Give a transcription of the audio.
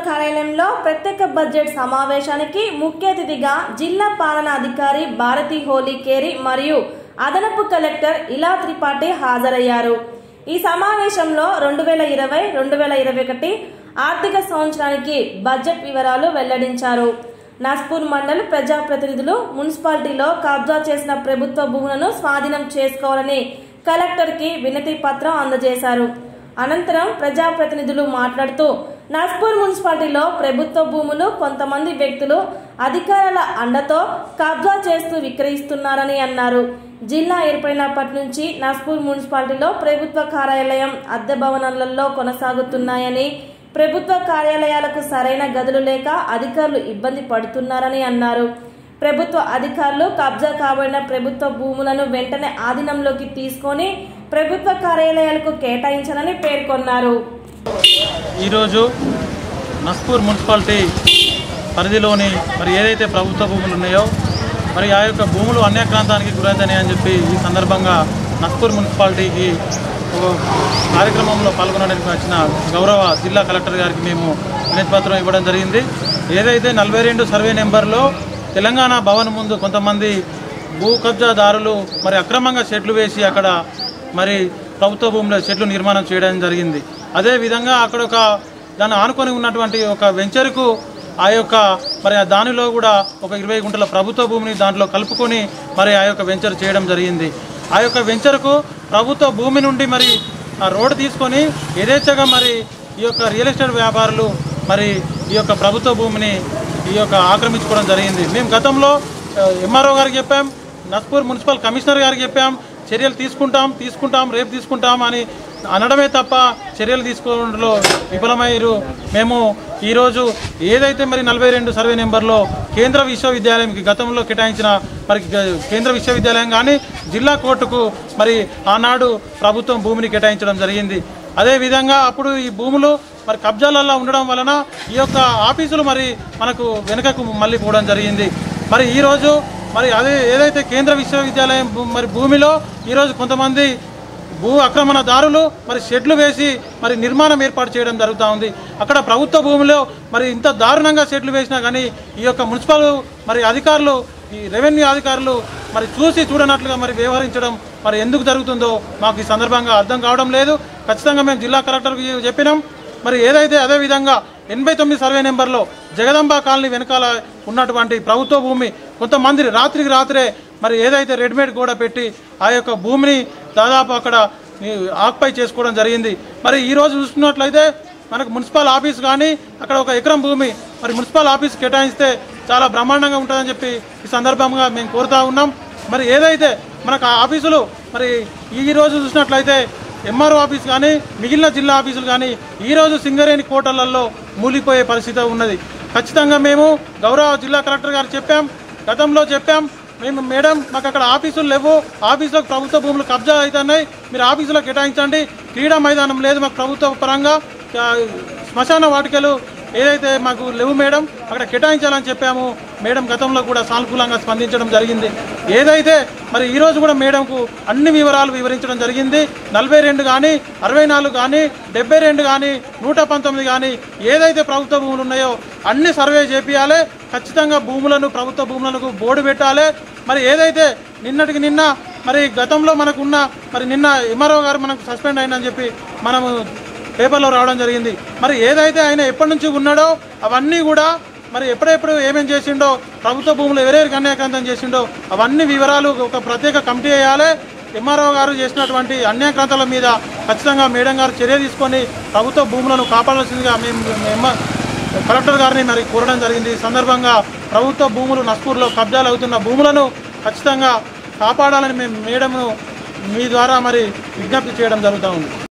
కార్యాలయంలో ప్రత్యేక బడ్జెట్ సమావేశానికి ముఖ్య అతిథిగా జిల్లా పాలనా అధికారి భారతి హోలీకేరి మరియు అదనపు కలెక్టర్ ఇలా త్రిపాఠి హాజరయ్యారు ఈ సమావేశంలో రెండు వేల ఇరవై రెండు వేల ఇరవై ఒకటి ఆర్థిక సంవత్సరానికి బడ్జెట్ వివరాలు వెల్లడించారు నాస్పూర్ మండల్ ప్రజాప్రతినిధులు మున్సిపాలిటీలో కబ్జా చేసిన ప్రభుత్వ భూములను స్వాధీనం చేసుకోవాలని కలెక్టర్కి వినతి పత్రం అందజేశారు అనంతరం ప్రజాప్రతినిధులు మాట్లాడుతూ నాస్పూర్ మున్సిపాలిటీలో ప్రభుత్వ భూములు కొంతమంది వ్యక్తులు అధికారుల అండతో కబ్జా చేస్తూ విక్రయిస్తున్నారని అన్నారు జిల్లా ఏర్పడినప్పటి నుంచి నాస్పూర్ మున్సిపాలిటీలో ప్రభుత్వ కార్యాలయం అద్దె భవనాలలో కొనసాగుతున్నాయని ప్రభుత్వ కార్యాలయాలకు సరైన గదులు లేక అధికారులు ఇబ్బంది పడుతున్నారని అన్నారు ప్రభుత్వ అధికారులు కబ్జా కాబడిన ప్రభుత్వ భూములను వెంటనే ఆధీనంలోకి తీసుకొని ప్రభుత్వ కార్యాలయాలకు కేటాయించాలని పేర్కొన్నారు ఈరోజు నస్పూర్ మున్సిపాలిటీ పరిధిలోని మరి ఏదైతే ప్రభుత్వ భూములు ఉన్నాయో మరి ఆ యొక్క భూములు అన్యాక్రాంతానికి గురైతున్నాయి అని చెప్పి ఈ సందర్భంగా నస్పూర్ మున్సిపాలిటీకి ఒక కార్యక్రమంలో పాల్గొనడానికి వచ్చిన గౌరవ జిల్లా కలెక్టర్ గారికి మేము వినతిపత్రం ఇవ్వడం జరిగింది ఏదైతే నలభై రెండు సర్వే నెంబర్లో తెలంగాణ భవన్ ముందు కొంతమంది భూ కబ్జాదారులు మరి అక్రమంగా షెడ్లు వేసి అక్కడ మరి ప్రభుత్వ భూమిలో షెడ్లు నిర్మాణం చేయడం జరిగింది అదేవిధంగా అక్కడ ఒక దాన్ని ఆనుకొని ఉన్నటువంటి ఒక వెంచర్కు ఆ యొక్క మరి ఆ దానిలో కూడా ఒక ఇరవై గుంటల ప్రభుత్వ భూమిని దాంట్లో కలుపుకొని మరి ఆ యొక్క వెంచర్ చేయడం జరిగింది ఆ యొక్క వెంచర్కు ప్రభుత్వ భూమి నుండి మరి ఆ రోడ్డు తీసుకొని యథేచ్ఛగా మరి ఈ యొక్క రియల్ ఎస్టేట్ వ్యాపారులు మరి ఈ యొక్క ప్రభుత్వ భూమిని ఈ యొక్క ఆక్రమించుకోవడం జరిగింది మేము గతంలో ఎంఆర్ఓ గారికి చెప్పాం నస్పూర్ మున్సిపల్ కమిషనర్ గారికి చెప్పాం చర్యలు తీసుకుంటాం తీసుకుంటాం రేపు తీసుకుంటాం అని అనడమే తప్ప చర్యలు తీసుకోవడంలో విఫలమయ్యారు మేము ఈరోజు ఏదైతే మరి నలభై రెండు సర్వే నెంబర్లో కేంద్ర విశ్వవిద్యాలయంకి గతంలో కేటాయించిన మరి గ- కేంద్ర విశ్వవిద్యాలయం కానీ జిల్లా కోర్టుకు మరి ఆనాడు ప్రభుత్వం భూమిని కేటాయించడం జరిగింది అదేవిధంగా అప్పుడు ఈ భూములు మరి కబ్జాలలో ఉండడం వలన ఈ యొక్క ఆఫీసులు మరి మనకు వెనుకకు మళ్ళీ పోవడం జరిగింది మరి ఈరోజు మరి అదే ఏదైతే కేంద్ర విశ్వవిద్యాలయం భూ- మరి భూమిలో ఈరోజు కొంతమంది భూ ఆక్రమణదారులు మరి షెడ్లు వేసి మరి నిర్మాణం ఏర్పాటు చేయడం జరుగుతూ ఉంది అక్కడ ప్రభుత్వ భూమిలో మరి ఇంత దారుణంగా షెడ్లు వేసినా కానీ ఈ యొక్క మున్సిపల్ మరి అధికారులు ఈ రెవెన్యూ అధికారులు మరి చూసి చూడనట్లుగా మరి వ్యవహరించడం మరి ఎందుకు జరుగుతుందో మాకు ఈ సందర్భంగా అర్థం కావడం లేదు ఖచ్చితంగా మేము జిల్లా కలెక్టర్కి చెప్పినాం మరి ఏదైతే అదే విధంగా ఎనభై తొమ్మిది సర్వే నెంబర్లో జగదంబ కాలనీ వెనకాల ఉన్నటువంటి ప్రభుత్వ భూమి కొంతమంది రాత్రికి రాత్రే మరి ఏదైతే రెడీమేడ్ కూడా పెట్టి ఆ యొక్క భూమిని దాదాపు అక్కడ ఈ, ఆక్యుపై చేసుకోవడం జరిగింది మరి ఈ రోజు చూసుకున్నట్లయితే మనకు మున్సిపల్ ఆఫీస్ కానీ అక్కడ ఒక ఎకరం భూమి మరి మున్సిపల్ ఆఫీస్ కేటాయిస్తే చాలా బ్రహ్మాండంగా ఉంటుందని చెప్పి ఈ సందర్భంగా మేము కోరుతా ఉన్నాం మరి ఏదైతే మనకు ఆ ఆఫీసులు మరి ఈ రోజు చూసినట్లయితే ఎంఆర్ఓ ఆఫీస్ కానీ మిగిలిన జిల్లా ఆఫీసులు కానీ ఈరోజు సింగరేణి కోటలలో మూలిపోయే పరిస్థితి ఉన్నది ఖచ్చితంగా మేము గౌరవ జిల్లా కలెక్టర్ గారు చెప్పాం గతంలో చెప్పాం మేము మేడం మాకు అక్కడ ఆఫీసులు లేవు ఆఫీసులకు ప్రభుత్వ భూములు కబ్జా అవుతున్నాయి మీరు ఆఫీసులో కేటాయించండి క్రీడా మైదానం లేదు మాకు ప్రభుత్వ పరంగా ఆ, శ్మశాన వాటికలు ఏదైతే మాకు లేవు మేడం అక్కడ కేటాయించాలని చెప్పాము మేడం గతంలో కూడా సానుకూలంగా స్పందించడం జరిగింది ఏదైతే మరి ఈరోజు కూడా మేడంకు అన్ని వివరాలు వివరించడం జరిగింది నలభై రెండు కానీ అరవై నాలుగు కానీ డెబ్బై రెండు కానీ నూట పంతొమ్మిది కానీ ఏదైతే ప్రభుత్వ భూములు ఉన్నాయో అన్ని సర్వే చేపియాలి ఖచ్చితంగా భూములను ప్రభుత్వ భూములకు బోర్డు పెట్టాలి మరి ఏదైతే నిన్నటికి నిన్న మరి గతంలో మనకు ఉన్న మరి నిన్న ఎంఆర్ఓ గారు మనకు సస్పెండ్ అయిందని చెప్పి మనము పేపర్లో రావడం జరిగింది మరి ఏదైతే ఆయన ఎప్పటి నుంచి ఉన్నాడో అవన్నీ కూడా మరి ఎప్పుడెప్పుడు ఏమేం చేసిండో ప్రభుత్వ భూములు ఎవరెవరికి అన్యాయకాంతం చేసిండో అవన్నీ వివరాలు ఒక ప్రత్యేక కమిటీ వేయాలి ఎంఆర్ఓ గారు చేసినటువంటి అన్యాయక్రాంతాల మీద ఖచ్చితంగా మేడం గారు చర్య తీసుకొని ప్రభుత్వ భూములను కాపాడాల్సిందిగా మేము మేము కలెక్టర్ గారిని మరి కోరడం జరిగింది ఈ సందర్భంగా ప్రభుత్వ భూములు నస్పూర్లో కబ్జాలు అవుతున్న భూములను ఖచ్చితంగా కాపాడాలని మేము మేడంను మీ ద్వారా మరి విజ్ఞప్తి చేయడం జరుగుతూ ఉంది